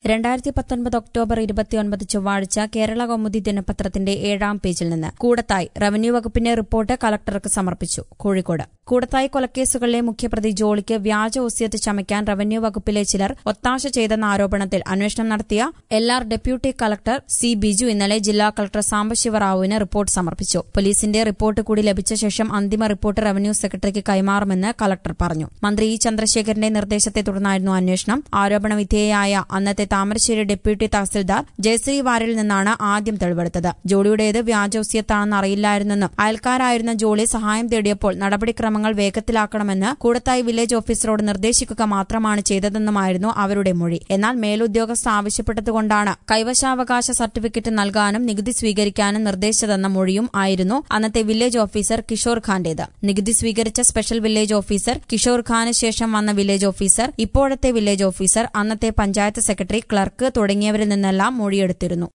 രണ്ടായിരത്തി പത്തൊൻപത് ഒക്ടോബർ ഇരുപത്തിയൊൻപത് ചൊവ്വാഴ്ച കേരള കൗമുദി ദിനപത്രത്തിന്റെ ഏഴാം പേജിൽ നിന്ന് കൂടത്തായി റവന്യൂ വകുപ്പിന്റെ റിപ്പോർട്ട് കലക്ടർക്ക് സമർപ്പിച്ചു കോഴിക്കോട് കൂടത്തായി കൊലക്കേസുകളിലെ മുഖ്യപ്രതി ജോളിക്ക് വ്യാജ ഒസ്യത്ത് ചമയ്ക്കാൻ റവന്യൂ വകുപ്പിലെ ചിലർ ഒത്താശ ചെയ്തെന്ന ആരോപണത്തിൽ അന്വേഷണം നടത്തിയ L R deputy collector C Biju ഇന്നലെ ജില്ലാ കളക്ടർ സാംബശിവറാവുവിന് റിപ്പോർട്ട് സമർപ്പിച്ചു പോലീസിന്റെ റിപ്പോർട്ട് കൂടി ലഭിച്ച ശേഷം അന്തിമ റിപ്പോർട്ട് റവന്യൂ സെക്രട്ടറിക്ക് കൈമാറുമെന്ന് കളക്ടർ പറഞ്ഞു മന്ത്രി ഇ ചന്ദ്രശേഖരന്റെ നിർദ്ദേശത്തെ തുടർന്നായിരുന്നു അന്വേഷണം ആരോപണ വിധേയയായ അന്നത്തെ താമരശ്ശേരി ഡെപ്യൂട്ടി തഹസിൽദാർ ജയശ്രീ വാരിൽ നിന്നാണ് ആദ്യം തെളിവെടുത്തത് ജോളിയുടേത് വ്യാജോസ്യത്താണെന്ന് അറിയില്ലായിരുന്നെന്നും അയൽക്കാരായിരുന്ന ജോളി സഹായം തേടിയപ്പോൾ നടപടിക്രമങ്ങൾ വേഗത്തിലാക്കണമെന്ന് കൂടത്തായി വില്ലേജ് ഓഫീസറോട് നിർദ്ദേശിക്കുക മാത്രമാണ് ചെയ്തതെന്നുമായിരുന്നു അവരുടെ മൊഴി എന്നാൽ മേലുദ്യോഗസ്ഥ ആവശ്യപ്പെട്ടതുകൊണ്ടാണ് കൈവശാവകാശ സർട്ടിഫിക്കറ്റ് നൽകാനും നികുതി സ്വീകരിക്കാനും നിർദ്ദേശിച്ചതെന്ന മൊഴിയും ആയിരുന്നു അന്നത്തെ വില്ലേജ് ഓഫീസർ കിഷോർ ഖാന്റേത് നികുതി സ്വീകരിച്ച സ്പെഷ്യൽ വില്ലേജ് ഓഫീസർ കിഷോർ ഖാന് ശേഷം വന്ന വില്ലേജ് ഓഫീസർ ഇപ്പോഴത്തെ വില്ലേജ് ഓഫീസർ അന്നത്തെ പഞ്ചായത്ത് സെക്രട്ടറി ക്ലർക്ക് തുടങ്ങിയവരിൽ നിന്നെല്ലാം മൊഴിയെടുത്തിരുന്നു